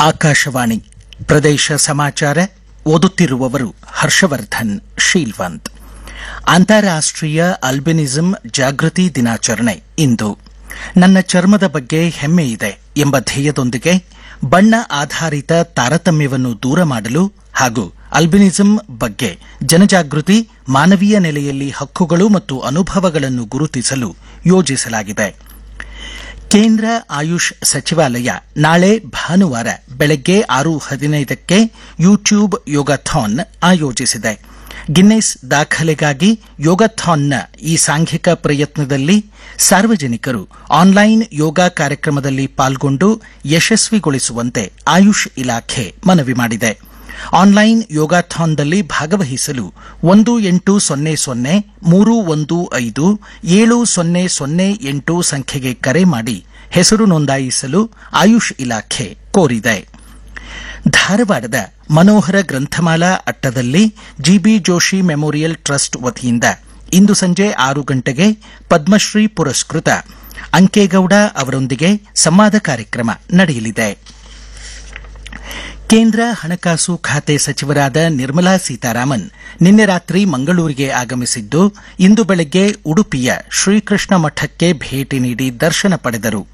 ಆಕಾಶವಾಣಿ ಪ್ರದೇಶ ಸಮಾಚಾರ ಓದುತ್ತಿರುವವರು ಹರ್ಷವರ್ಧನ್ ಶೀಲ್ವಂತ್ ಅಂತಾರಾಷ್ಟೀಯ ಅಲ್ಬಿನಿಸಂ ಜಾಗೃತಿ ದಿನಾಚರಣೆ ಇಂದು ನನ್ನ ಚರ್ಮದ ಬಗ್ಗೆ ಹೆಮ್ಮೆ ಇದೆ ಎಂಬ ಧ್ಯೇಯದೊಂದಿಗೆ ಬಣ್ಣ ಆಧಾರಿತ ತಾರತಮ್ಯವನ್ನು ದೂರ ಮಾಡಲು ಹಾಗೂ ಅಲ್ಬಿನಿಸಂ ಬಗ್ಗೆ ಜನಜಾಗೃತಿ ಮಾನವೀಯ ನೆಲೆಯಲ್ಲಿ ಹಕ್ಕುಗಳು ಮತ್ತು ಅನುಭವಗಳನ್ನು ಗುರುತಿಸಲು ಯೋಜಿಸಲಾಗಿದೆ ಕೇಂದ್ರ ಆಯುಷ್ ಸಚಿವಾಲಯ ನಾಳೆ ಭಾನುವಾರ ಬೆಳಗ್ಗೆ ಆರು ಹದಿನೈದಕ್ಕೆ ಯೂಟ್ಯೂಬ್ ಯೋಗಾಥಾನ್ ಆಯೋಜಿಸಿದೆ ಗಿನ್ನೆಸ್ ದಾಖಲೆಗಾಗಿ ಯೋಗಾಥಾನ್ನ ಈ ಸಾಂಘಿಕ ಪ್ರಯತ್ನದಲ್ಲಿ ಸಾರ್ವಜನಿಕರು ಆನ್ಲೈನ್ ಯೋಗ ಕಾರ್ಯಕ್ರಮದಲ್ಲಿ ಪಾಲ್ಗೊಂಡು ಯಶಸ್ವಿಗೊಳಿಸುವಂತೆ ಆಯುಷ್ ಇಲಾಖೆ ಮನವಿ ಮಾಡಿದೆ ಆನ್ಲೈನ್ ಯೋಗಾಥಾನ್ದಲ್ಲಿ ಭಾಗವಹಿಸಲು ಒಂದು ಎಂಟು ಸೊನ್ನೆ ಸೊನ್ನೆ ಮೂರು ಒಂದು ಐದು ಏಳು ಸೊನ್ನೆ ಸೊನ್ನೆ ಎಂಟು ಸಂಖ್ಯೆಗೆ ಕರೆ ಮಾಡಿ ಹೆಸರು ನೋಂದಾಯಿಸಲು ಆಯುಷ್ ಇಲಾಖೆ ಕೋರಿದೆ ಧಾರವಾಡದ ಮನೋಹರ ಗ್ರಂಥಮಾಲಾ ಅಟ್ಟದಲ್ಲಿ ಜಿಬಿ ಜೋಶಿ ಮೆಮೋರಿಯಲ್ ಟ್ರಸ್ಟ್ ವತಿಯಿಂದ ಇಂದು ಸಂಜೆ ಆರು ಗಂಟೆಗೆ ಪದ್ಮಶ್ರೀ ಪುರಸ್ಕೃತ ಅಂಕೇಗೌಡ ಅವರೊಂದಿಗೆ ಸಂವಾದ ಕಾರ್ಯಕ್ರಮ ನಡೆಯಲಿದೆ ಕೇಂದ್ರ ಹಣಕಾಸು ಖಾತೆ ಸಚಿವರಾದ ನಿರ್ಮಲಾ ಸೀತಾರಾಮನ್ ನಿನ್ನೆ ರಾತ್ರಿ ಮಂಗಳೂರಿಗೆ ಆಗಮಿಸಿದ್ದು ಇಂದು ಬೆಳಗ್ಗೆ ಉಡುಪಿಯ ಶ್ರೀಕೃಷ್ಣ ಮಠಕ್ಕೆ ಭೇಟಿ ನೀಡಿ ದರ್ಶನ ಪಡೆದರು